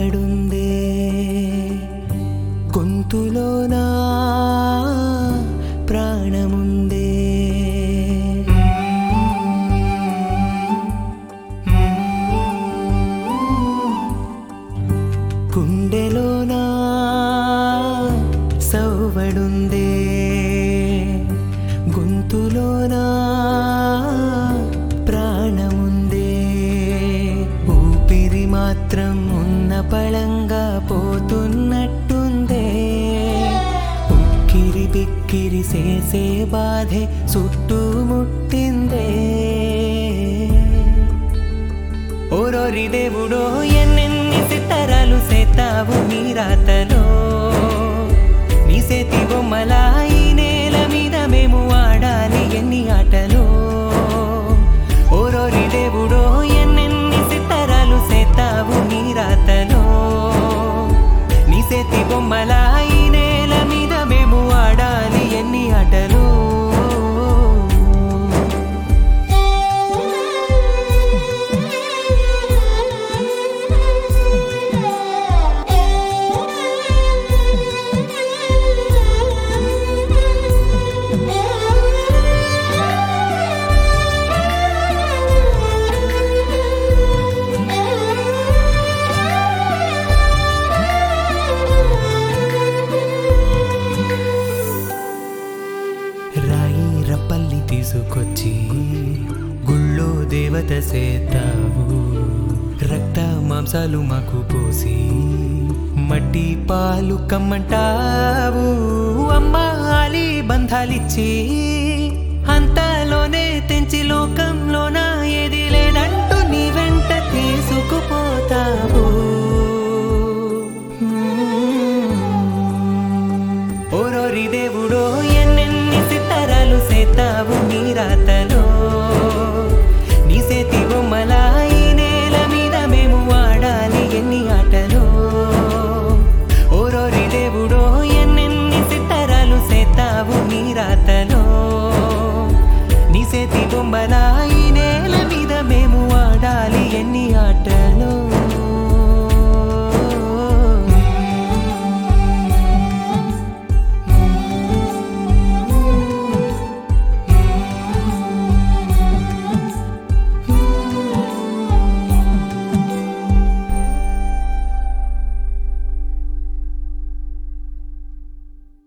సవ్వడుందే గొంతులోనా ప్రాణముందే గుండెలోనా సవ్వడుందే గొంతులోనా ప్రాణముందే ఊపిరి మాత్రం ఉన్న పళంగా పోతున్నట్టుందే ఉక్కిరి బిక్కిరి చేసే బాధే చుట్టుముట్టిందే ఓరోరి దేవుడో ఎన్నెన్ని సిత్తరాలు సేతావు నీ రాతలో నీ సేతి బొమ్మలా ఈ నేల మీద మేము ఆడాలి ఎన్ని ఆటలో ఓరోరి దేవుడో ఎన్నెన్ని సిత్తరాలు సేతావు నీ రాతలో నీ సేతి బొమ్మలా ఈ నేల మీద మేము ఆడాలి ఎన్ని ఆటలో రాయి రప్పల్ని తీసుకొచ్చి గుళ్ళో దేవత సేతావు రక్త మాంసాలు మాకు పోసి మట్టి పాలు కమ్మంటావు అమ్మాలి బంధాలిచ్చి అంతలోనే తెంచి లోకంలోన ఏది లేదంటూ నీ వెంట తీసుకుపోతావు